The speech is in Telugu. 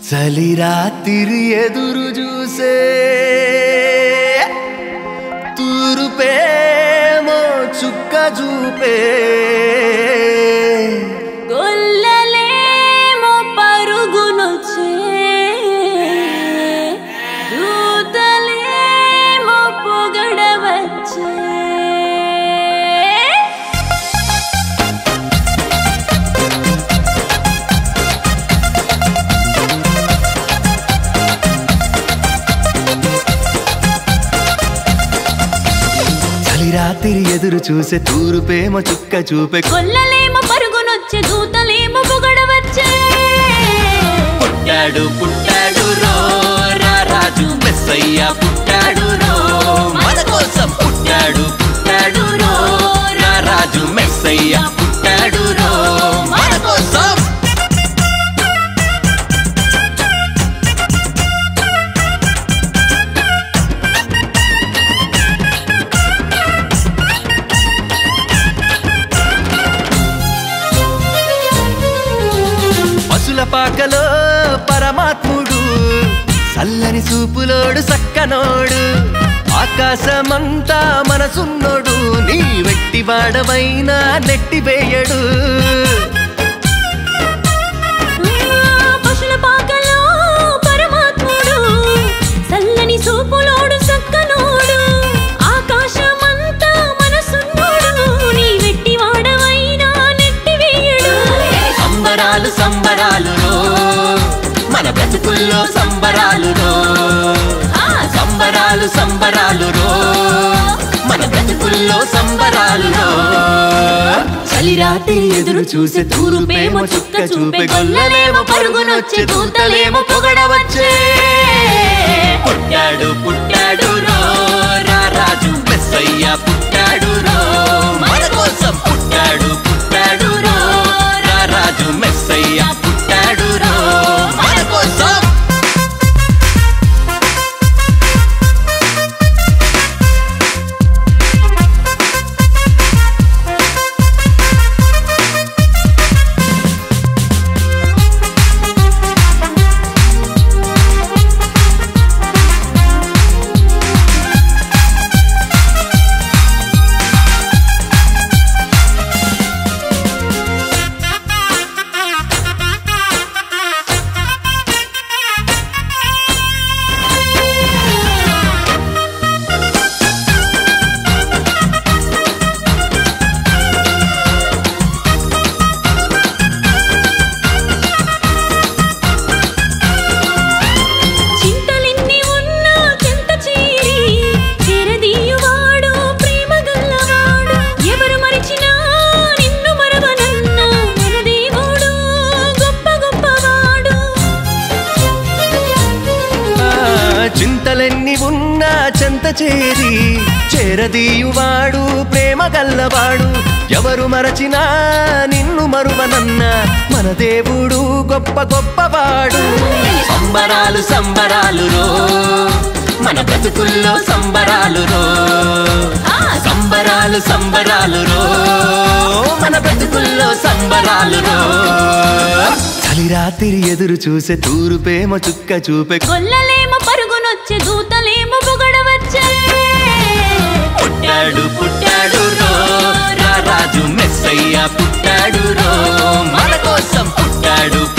చలి రాత్రి ఎదురు చూసే తూరుపేమో చుక్క చూపే గొల్లలేమో పరుగునొచ్చే దూతలేమో పొగడవచ్చే చలి రాత్రి ఎదురు చూసే తూరుపేమో చుక్క చూపే గొల్లలేమో పరుగునొచ్చే దూతలేమో పొగడవచ్చే పుట్టాడు పుట్టాడు రో రా రాజు మెస్సయ్య పుట్టాడు రో మన కోసం పుట్టాడు పుట్టాడు రో రా రాజు మెస్సయ్య పుట్టాడు రో మన కోసం పశుల పాకలో పరమాత్ముడు చల్లని చూపులోడు సక్కనోడు ఆకాశమంతా మనసున్నోడు నీ వెట్టి వాడవైనా నెట్టివేయడు పశుల పాకలో పరమాత్ముడు చల్లని సూపులోడు సక్కనోడు ఆకాశమంతా మనసున్నోడు నీ వెట్టి వాడవైనా నెట్టివేయడు సంబరాలు సంబరాలు రో మన బ్రతుకుల్లో సంబరాలు రో ఆ సంబరాలు సంబరాలు రో మన బ్రతుకుల్లో సంబరాలు రో చలి రాత్రి ఎదురు చూసే తూరుపేమో చుక్క చూపే గొల్లలేమో పరుగునొచ్చే దూతలేమో పొగడవచ్చే పుట్టాడు పుట్టాడు రో రా రాజు మెస్సయ్య పుట్టాడు రో మన కోసం పుట్టాడు పుట్టాడు రో రా రాజు మెస్సయ్య పుట్టాడు రో మన కోసం చింతలెన్ని ఉన్నా చెంత చేరి చెరదీయువాడు ప్రేమ గల్లవాడు ఎవరు మరిచినా నిన్ను మరవనన్నా మన దేవుడు గొప్ప గొప్పవాడు ఆ, చింతలెన్ని ఉన్నా చెంత చేరి చేరదీయువాడు ప్రేమ గల్లవాడు ఎవరు మరచినా నిన్ను మరువనన్న మన దేవుడు గొప్ప గొప్పవాడు సంబరాలు సంబరాలు రో మన బ్రతుకుల్లో సంబరాలు రో ఆ సంబరాలు సంబరాలు రో మన బ్రతుకుల్లో సంబరాలు రో చలి రాత్రి ఎదురు చూసే తూరుపేమో చుక్క చూపే గొల్లలేమో పరుగునొచ్చే దూతలేమో పొగడవచ్చే పుట్టాడు పుట్టాడు రో రా రాజు మెస్సయ్య పుట్టాడు రో మన కోసం పుట్టాడు